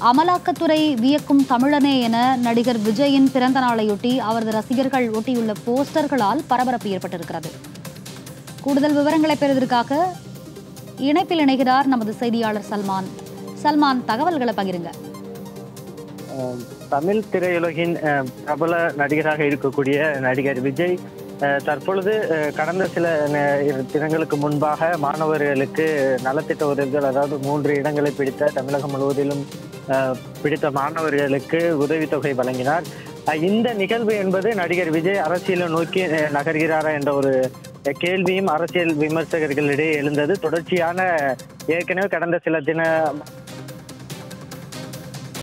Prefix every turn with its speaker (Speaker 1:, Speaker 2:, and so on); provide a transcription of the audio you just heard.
Speaker 1: அமலாக்கத்துறை வியக்கும் தமிழனே என நடிகர் விஜயின் பிறந்த நாளையொட்டி அவரது ரசிகர்கள் ஒட்டியுள்ள போஸ்டர்களால் பரபரப்பு ஏற்பட்டிருக்கிறது கூடுதல் விவரங்களை பெறுவதற்காக இணைப்பில் இணைகிறார் நமது செய்தியாளர் சல்மான் சல்மான் தகவல்களை பகிருங்க
Speaker 2: அஹ் தமிழ் திரையுலகின் அஹ், பிரபல நடிகராக இருக்கக்கூடிய நடிகர் விஜய் அஹ், தற்பொழுது அஹ், கடந்த சில நே- தினங்களுக்கு முன்பாக மாணவர்களுக்கு நலத்திட்ட உதவிகள் அதாவது மூன்று இடங்களை பிடித்த தமிழகம் முழுவதிலும் அஹ், பிடித்த மாணவர்களுக்கு உதவித்தொகை வழங்கினார் அஹ், இந்த நிகழ்வு என்பது நடிகர் விஜய் அரசியலை நோக்கி அஹ், நகர்கிறாரா என்ற ஒரு அஹ், கேள்வியும் அரசியல் விமர்சகர்களிடையே எழுந்தது தொடர்ச்சியான ஏற்கனவே கடந்த சில தின